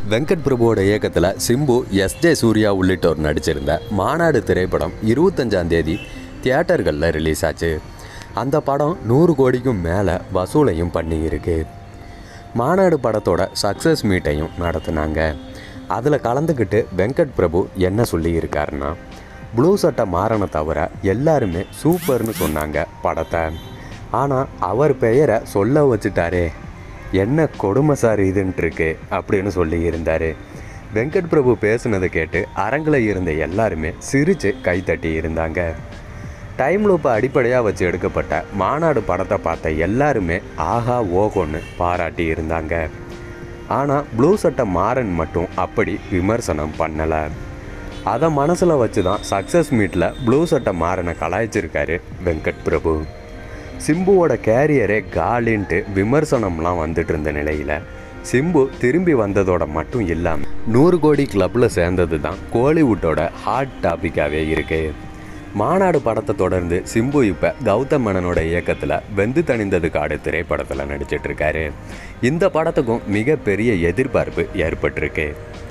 வெங்கட் பிரபுவோட இயக்கத்தில் Simbu S J Surya உள்ளிட்டோர் நடிச்சிருந்த மாநாடு திரைப்படம் இருபத்தஞ்சாம் தேதி தியேட்டர்களில் ரிலீஸ் ஆச்சு அந்த படம் நூறு கோடிக்கும் மேலே வசூலையும் பண்ணியிருக்கு மாநாடு படத்தோட சக்ஸஸ் மீட்டையும் நடத்துனாங்க அதில் கலந்துக்கிட்டு வெங்கட் பிரபு என்ன சொல்லியிருக்காருன்னா ப்ளூ சட்டை மாறனை தவிர எல்லாருமே சூப்பர்னு சொன்னாங்க படத்தை ஆனால் அவர் பெயரை சொல்ல வச்சுட்டாரே என்ன கொடுமை சார் இதுன்ட்டு இருக்கு அப்படின்னு சொல்லி இருந்தார் வெங்கட் பிரபு பேசுனதை கேட்டு அரங்கில் இருந்த எல்லாருமே சிரித்து கைத்தட்டி இருந்தாங்க டைம் லூப்பை அடிப்படையாக வச்சு எடுக்கப்பட்ட மாநாடு படத்தை பார்த்த எல்லாருமே ஆஹா ஓகோன்னு பாராட்டி இருந்தாங்க ஆனால் ப்ளூ சட்டை மாறன் மட்டும் அப்படி விமர்சனம் பண்ணலை அதை மனசில் வச்சு தான் சக்ஸஸ் மீட்டில் ப்ளூ சட்டை மாறனை கலாய்ச்சிருக்காரு வெங்கட் பிரபு சிம்புவோட கேரியரே காலின்ட்டு விமர்சனம்லாம் வந்துட்டு இருந்த நிலையில் சிம்பு திரும்பி வந்ததோட மட்டும் இல்லாமல் நூறு கோடி கிளப்பில் சேர்ந்தது தான் கோலிவுட்டோட ஹாட் டாப்பிக்காகவே இருக்கு மாநாடு படத்தை தொடர்ந்து சிம்பு இப்போ கௌதம் மேனனோட இயக்கத்தில் வெந்து தணிந்தது காடு திரைப்படத்தில் நடிச்சிட்டு இருக்காரு இந்த படத்துக்கும் மிகப்பெரிய எதிர்பார்ப்பு ஏற்பட்டிருக்கு